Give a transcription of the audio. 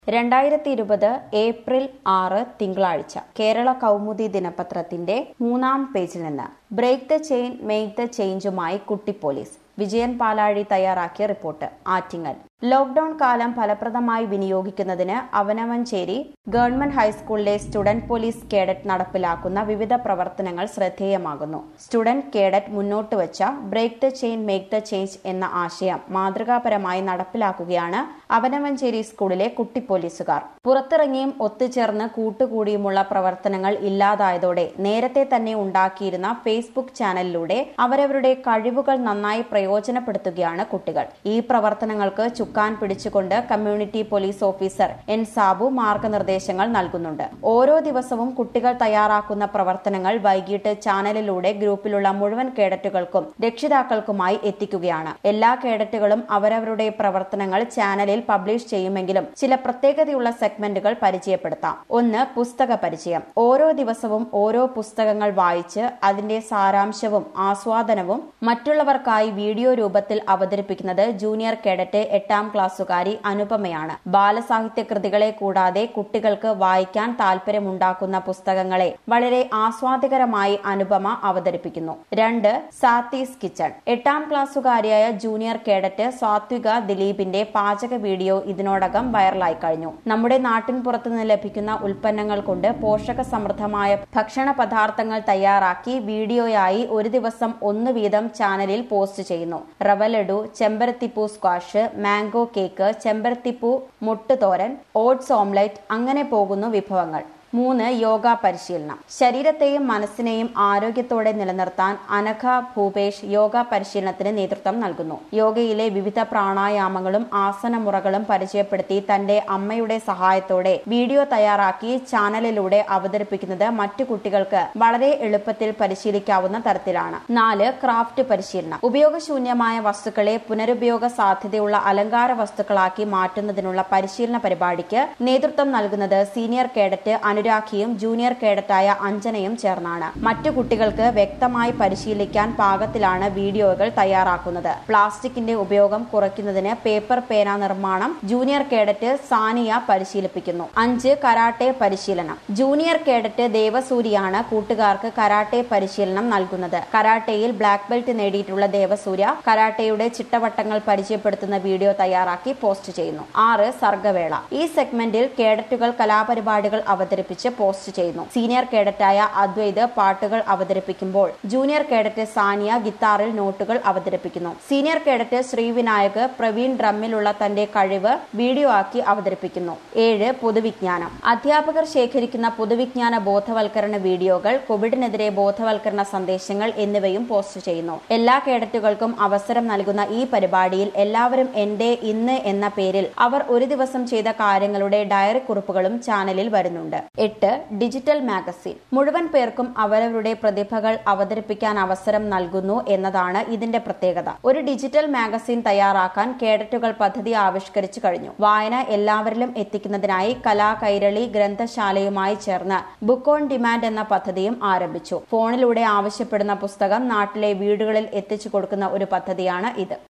രണ്ടായിരത്തി ഇരുപത് ഏപ്രിൽ ആറ് തിങ്കളാഴ്ച കേരള കൗമുദി ദിനപത്രത്തിന്റെ മൂന്നാം പേജിൽ നിന്ന് break the chain make the ചേഞ്ചുമായി കുട്ടി പോലീസ് വിജയൻ പാലാഴി തയ്യാറാക്കിയ റിപ്പോർട്ട് ആറ്റിങ്ങൽ ലോക്ഡൌൺ കാലം ഫലപ്രദമായി വിനിയോഗിക്കുന്നതിന് അവനവഞ്ചേരി ഗവൺമെന്റ് ഹൈസ്കൂളിലെ സ്റ്റുഡന്റ് പോലീസ് കേഡറ്റ് നടപ്പിലാക്കുന്ന വിവിധ പ്രവർത്തനങ്ങൾ ശ്രദ്ധേയമാകുന്നു സ്റ്റുഡന്റ് കേഡറ്റ് മുന്നോട്ട് വച്ച break the chain make the change എന്ന ആശയം മാതൃകാപരമായി നടപ്പിലാക്കുകയാണ് അവനവഞ്ചേരി സ്കൂളിലെ കുട്ടി പോലീസുകാർ പുറത്തിറങ്ങിയും ഒത്തുചേർന്ന് കൂട്ടുകൂടിയുമുള്ള പ്രവർത്തനങ്ങൾ ഇല്ലാതായതോടെ നേരത്തെ തന്നെ ഉണ്ടാക്കിയിരുന്ന ഫേസ്ബുക്ക് ചാനലിലൂടെ അവരവരുടെ കഴിവുകൾ നന്നായി പ്രയോജനപ്പെടുത്തുകയാണ് കുട്ടികൾ ഈ പ്രവർത്തനങ്ങൾക്ക് ചുക്കാൻ പിടിച്ചുകൊണ്ട് community police officer N Sabu മാർഗനിർദ്ദേശങ്ങൾ നൽകുന്നുണ്ട് ഓരോ ദിവസവും കുട്ടികൾ തയ്യാറാക്കുന്ന പ്രവർത്തനങ്ങൾ വൈകിട്ട് ചാനലിലൂടെ ഗ്രൂപ്പിലുള്ള മുഴുവൻ കേഡറ്റുകൾക്കും രക്ഷിതാക്കൾക്കുമായി എത്തിക്കുകയാണ് എല്ലാ കേഡറ്റുകളും അവരവരുടെ പ്രവർത്തനങ്ങൾ ചാനലിൽ പബ്ലിഷ് ചെയ്യുമെങ്കിലും ചില പ്രത്യേകതയുള്ള സെഗ്മെന്റുകൾ പരിചയപ്പെടുത്താം ഒന്ന് പുസ്തക പരിചയം ഓരോ ദിവസവും ഓരോ പുസ്തകങ്ങൾ വായിച്ച് അതിന്റെ സാരാംശവും ആസ്വാദനവും മറ്റുള്ളവർക്കായി വീഡിയോ രൂപത്തിൽ അവതരിപ്പിക്കുന്നത് ജൂനിയർ കേഡറ്റ് എട്ടാം ക്ലാസ്സുകാരി അനുപമയാണ് ബാലസാഹിത്യ കൃതികളെ കൂടാതെ കുട്ടികൾക്ക് വായിക്കാൻ താല്പര്യമുണ്ടാക്കുന്ന പുസ്തകങ്ങളെ വളരെ ആസ്വാദികരമായി അനുപമ അവതരിപ്പിക്കുന്നു രണ്ട് സാത്തീസ് കിച്ചൺ എട്ടാം ക്ലാസ്സുകാരിയായ ജൂനിയർ കേഡറ്റ് സാത്വിക ദിലീപിന്റെ പാചക വീഡിയോ ഇതിനോടകം വൈറലായി കഴിഞ്ഞു നമ്മുടെ നാട്ടിൻ പുറത്തുനിന്ന് ലഭിക്കുന്ന ഉൽപ്പന്നങ്ങൾ കൊണ്ട് പോഷക സമൃദ്ധമായ ഭക്ഷണ പദാർത്ഥങ്ങൾ തയ്യാറാക്കി വീഡിയോയായി ഒരു ദിവസം ഒന്ന് വീതം ചാനലിൽ പോസ്റ്റ് ചെയ്യുന്നു റവ ലഡു ചെമ്പരത്തിപ്പൂ സ്ക്വാഷ് മാംഗോ കേക്ക് ചെമ്പരത്തിപ്പൂ മുട്ടുതോരൻ ഓട്സ് ഓംലെറ്റ് അങ്ങനെ പോകുന്നു വിഭവങ്ങൾ മൂന്ന് യോഗ പരിശീലനം ശരീരത്തെയും മനസ്സിനെയും ആരോഗ്യത്തോടെ നിലനിർത്താൻ അനഘ ഭൂപേഷ് യോഗ പരിശീലനത്തിന് നേതൃത്വം നൽകുന്നു യോഗയിലെ വിവിധ പ്രാണായാമങ്ങളും ആസനമുറകളും പരിചയപ്പെടുത്തി തന്റെ അമ്മയുടെ സഹായത്തോടെ വീഡിയോ തയ്യാറാക്കി ചാനലിലൂടെ അവതരിപ്പിക്കുന്നത് മറ്റു കുട്ടികൾക്ക് വളരെ എളുപ്പത്തിൽ പരിശീലിക്കാവുന്ന തരത്തിലാണ് നാല് ക്രാഫ്റ്റ് പരിശീലനം ഉപയോഗശൂന്യമായ വസ്തുക്കളെ പുനരുപയോഗ സാധ്യതയുള്ള അലങ്കാര വസ്തുക്കളാക്കി മാറ്റുന്നതിനുള്ള പരിശീലന പരിപാടിക്ക് നേതൃത്വം നൽകുന്നത് സീനിയർ കേഡറ്റ് അനുരാഖിയും ജൂനിയർ കേഡറ്റായ അഞ്ജനയും ചേർന്നാണ് മറ്റു കുട്ടികൾക്ക് വ്യക്തമായി പരിശീലിക്കാൻ പാകത്തിലാണ് വീഡിയോകൾ തയ്യാറാക്കുന്നത് പ്ലാസ്റ്റിക്കിന്റെ ഉപയോഗം കുറയ്ക്കുന്നതിന് പേപ്പർ പേന നിർമ്മാണം ജൂനിയർ കേഡറ്റ് സാനിയ പരിശീലിപ്പിക്കുന്നു അഞ്ച് കരാട്ടെ പരിശീലനം ജൂനിയർ കേഡറ്റ് ദേവസൂര്യാണ് കൂട്ടുകാർക്ക് കരാട്ടെ പരിശീലനം നൽകുന്നത് കരാട്ടെയിൽ ബ്ലാക്ക് ബെൽറ്റ് നേടിയിട്ടുള്ള ദേവസൂര്യ കരാട്ടെയുടെ ചിട്ടവട്ടങ്ങൾ പരിചയപ്പെടുത്തുന്ന വീഡിയോ തയ്യാറാക്കി പോസ്റ്റ് ചെയ്യുന്നു ആറ് സർഗവേള ഈ സെഗ്മെന്റിൽ കേഡറ്റുകൾ കലാപരിപാടികൾ അവതരിപ്പിച്ച് പോസ്റ്റ് ചെയ്യുന്നു സീനിയർ കേഡറ്റായ അദ്വൈത് പാട്ടുകൾ അവതരിപ്പിക്കുമ്പോൾ ജൂനിയർ കേഡറ്റ് സാനിയ ഗിത്താറിൽ നോട്ടുകൾ അവതരിപ്പിക്കുന്നു സീനിയർ കേഡറ്റ് ശ്രീവിനായക് പ്രവീൺ ഡ്രമ്മിലുള്ള തന്റെ കഴിവ് വീഡിയോ ആക്കി അവതരിപ്പിക്കുന്നു ഏഴ് പൊതുവിജ്ഞാനം അധ്യാപകർ ശേഖരിക്കുന്ന പൊതുവിജ്ഞാന ബോധവൽക്കരണ വീഡിയോകൾ കോവിഡിനെതിരെ ബോധവൽക്കരണ സന്ദേശങ്ങൾ എന്നിവയും പോസ്റ്റ് ചെയ്യുന്നു എല്ലാ കേഡറ്റുകൾക്കും അവസരം നൽകുന്ന ഈ പരിപാടിയിൽ എല്ലാവരും എന്റെ ഇന്ന് എന്ന പേരിൽ അവർ ഒരു ദിവസം ചെയ്ത കാര്യങ്ങളുടെ ഡയറി കുറിപ്പുകളും ചാനലിൽ വരുന്നുണ്ട് എട്ട് ഡിജിറ്റൽ മാഗസിൻ മുഴുവൻ പേർക്കും അവരവരുടെ പ്രതിഭകൾ അവതരിപ്പിക്കാൻ അവസരം നൽകുന്നു എന്നതാണ് ഇതിന്റെ പ്രത്യേകത ഒരു ഡിജിറ്റൽ മാഗസിൻ തയ്യാറാക്കാൻ കേഡറ്റുകൾ പദ്ധതി ആവിഷ്കരിച്ചു കഴിഞ്ഞു വായന എല്ലാവരിലും എത്തിക്കുന്നതിനായി കലാ കൈരളി ഗ്രന്ഥശാലയുമായി ചേർന്ന് ബുക്ക് ഓൺ ഡിമാൻഡ് എന്ന പദ്ധതിയും ആരംഭിച്ചു ഫോണിലൂടെ ആവശ്യപ്പെടുന്ന പുസ്തകം നാട്ടിലെ വീടുകളിൽ എത്തിച്ചു കൊടുക്കുന്ന ഒരു പദ്ധതിയാണ് ഇത്